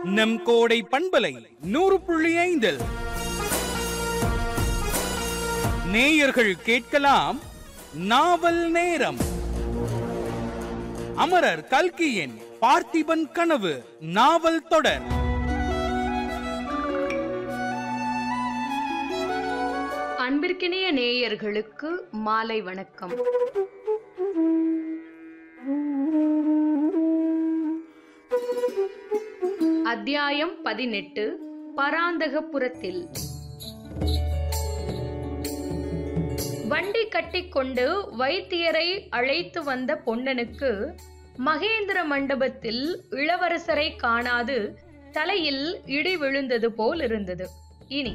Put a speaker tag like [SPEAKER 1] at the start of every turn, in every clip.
[SPEAKER 1] நம் கோடை பண்பலை நூறு புள்ளி ஐந்தில் நேயர்கள் கேட்கலாம் நாவல் நேரம் அமரர் கல்கியின் பார்த்திபன் கனவு நாவல் தொடர்
[SPEAKER 2] அன்பிற்கினிய நேயர்களுக்கு மாலை வணக்கம் அத்தியாயம் பதினெட்டு பராந்தகபுரத்தில் வண்டி கட்டிக்கொண்டு வைத்தியரை அழைத்து வந்த பொன்னனுக்கு மகேந்திர மண்டபத்தில் இளவரசரை காணாது தலையில் இடி விழுந்தது போல் இருந்தது இனி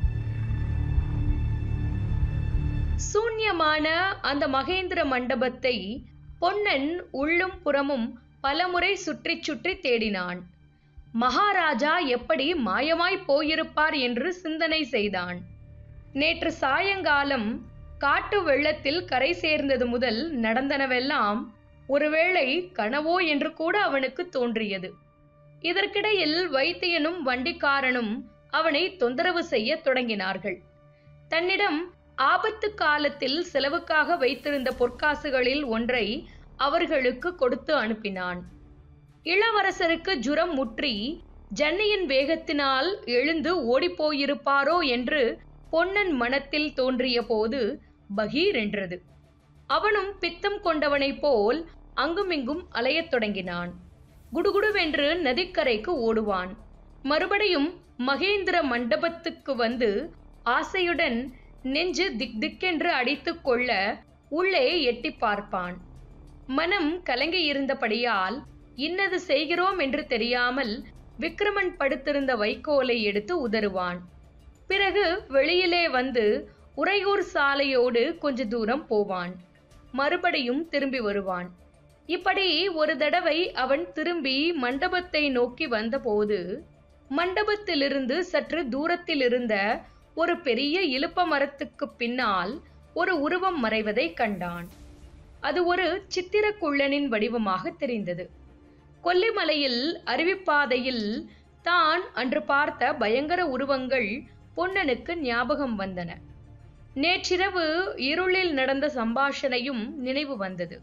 [SPEAKER 2] சூன்யமான அந்த மகேந்திர மண்டபத்தை பொன்னன் உள்ளும் புறமும் பலமுறை சுற்றி சுற்றி தேடினான் மகாராஜா எப்படி மாயமாய் போயிருப்பார் என்று சிந்தனை செய்தான் நேற்று சாயங்காலம் காட்டு வெள்ளத்தில் கரை சேர்ந்தது முதல் நடந்தனவெல்லாம் ஒருவேளை கனவோ என்று கூட அவனுக்கு தோன்றியது இதற்கிடையில் வைத்தியனும் வண்டிக்காரனும் அவனை தொந்தரவு செய்ய தொடங்கினார்கள் தன்னிடம் ஆபத்து காலத்தில் செலவுக்காக வைத்திருந்த பொற்காசுகளில் ஒன்றை அவர்களுக்கு கொடுத்து அனுப்பினான் இளவரசருக்கு ஜுரம் முற்றி ஜன்னியின் வேகத்தினால் எழுந்து ஓடிப்போயிருப்பாரோ என்று பொன்னன் மனத்தில் தோன்றிய போது பகீர் என்றது அவனும் பித்தம் கொண்டவனைப் போல் அங்குமிங்கும் அலையத் தொடங்கினான் குடுகுடுவென்று நதிக்கரைக்கு ஓடுவான் மறுபடியும் மகேந்திர மண்டபத்துக்கு வந்து ஆசையுடன் நெஞ்சு திக் திக்கென்று அடித்துக் கொள்ள உள்ளே எட்டி பார்ப்பான் மனம் கலங்கி இருந்தபடியால் இன்னது செய்கிறோம் என்று தெரியாமல் விக்ரமன் படுத்திருந்த வைக்கோலை எடுத்து உதறுவான் பிறகு வெளியிலே வந்து உறையூர் சாலையோடு கொஞ்ச தூரம் போவான் மறுபடியும் திரும்பி வருவான் இப்படி ஒரு தடவை அவன் திரும்பி மண்டபத்தை நோக்கி வந்தபோது மண்டபத்திலிருந்து சற்று தூரத்தில் இருந்த ஒரு பெரிய இலுப்ப மரத்துக்கு பின்னால் ஒரு உருவம் மறைவதை கண்டான் அது ஒரு சித்திரக்குள்ளனின் வடிவமாக தெரிந்தது கொல்லிமலையில் அருவிப்பாதையில் தான் அன்று பார்த்த பயங்கர உருவங்கள் பொன்னனுக்கு ஞாபகம் வந்தன நேற்றிரவு இருளில் நடந்த சம்பாஷணையும் நினைவு வந்தது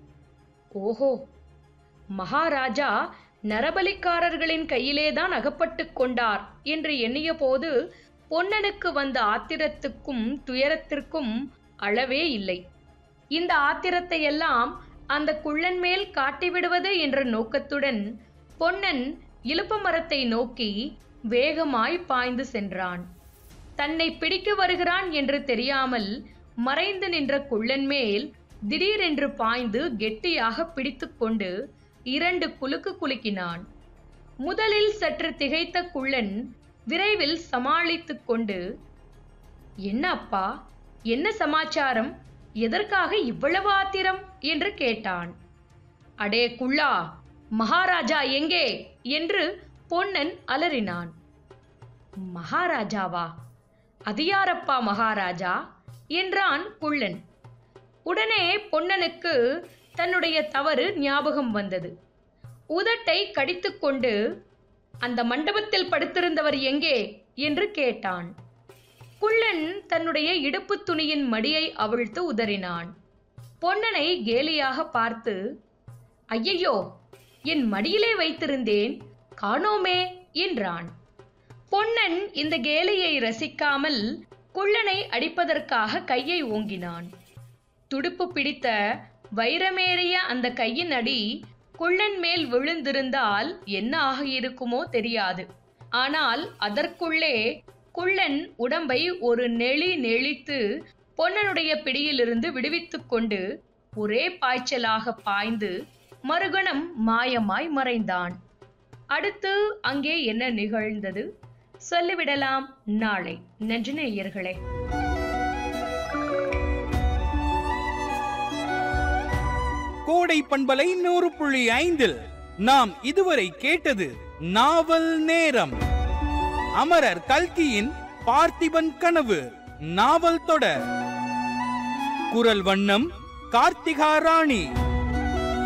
[SPEAKER 2] ஓஹோ மகாராஜா நரபலிக்காரர்களின் கையிலேதான் அகப்பட்டுக் கொண்டார் என்று எண்ணிய போது பொன்னனுக்கு வந்த ஆத்திரத்துக்கும் துயரத்திற்கும் அளவே இல்லை இந்த ஆத்திரத்தை எல்லாம் அந்த குள்ளன் மேல் காட்டிவிடுவது என்ற நோக்கத்துடன் பொன்னன் இலுப்ப மரத்தை நோக்கி வேகமாய் பாய்ந்து சென்றான் தன்னை பிடிக்க வருகிறான் என்று தெரியாமல் மறைந்து நின்ற குள்ளன் மேல் திடீரென்று பாய்ந்து கெட்டியாக பிடித்துக்கொண்டு இரண்டு குலுக்கு குலுக்கினான் முதலில் சற்று திகைத்த குள்ளன் விரைவில் சமாளித்துக் கொண்டு என்ன அப்பா என்ன சமாச்சாரம் எதற்காக இவ்வளவு ஆத்திரம் என்று கேட்டான் அடே குள்ளா மகாராஜா எங்கே என்று பொன்னன் அலறினான் மகாராஜாவா அது யாரப்பா மகாராஜா என்றான் குள்ளன் உடனே பொன்னனுக்கு தன்னுடைய தவறு ஞாபகம் வந்தது உதட்டை கடித்துக்கொண்டு அந்த மண்டபத்தில் படுத்திருந்தவர் எங்கே என்று கேட்டான் குள்ளன் தன்னுடைய இடுப்புத் துணியின் மடியை அவிழ்த்து உதறினான் பொன்னனை கேலியாக பார்த்து ஐயையோ என் மடியிலே வைத்திருந்தேன் காணோமே என்றான் பொன்னன் இந்த கேலியை ரசிக்காமல் குள்ளனை அடிப்பதற்காக கையை ஓங்கினான் துடுப்பு பிடித்த வைரமேறிய அந்த கையின் அடி குள்ளன் மேல் விழுந்திருந்தால் என்ன ஆகியிருக்குமோ தெரியாது ஆனால் அதற்குள்ளே குள்ளன் உடம்பை ஒரு நெளி நெளித்து பொன்னனுடைய பிடியிலிருந்து விடுவித்துக் கொண்டு ஒரே பாய்ச்சலாக பாய்ந்து மறுகணம் மாயமாய் மறைந்தான் அடுத்து அங்கே என்ன நிகழ்ந்தது சொல்லிவிடலாம் நாளை நன்றி நேயர்களே
[SPEAKER 1] கோடை பண்பலை நூறு புள்ளி ஐந்தில் நாம் இதுவரை கேட்டது நாவல் நேரம் அமரர் கல்கியின் பார்த்திபன் கனவு நாவல் தொடர் குரல் வண்ணம் கார்த்திகா ராணி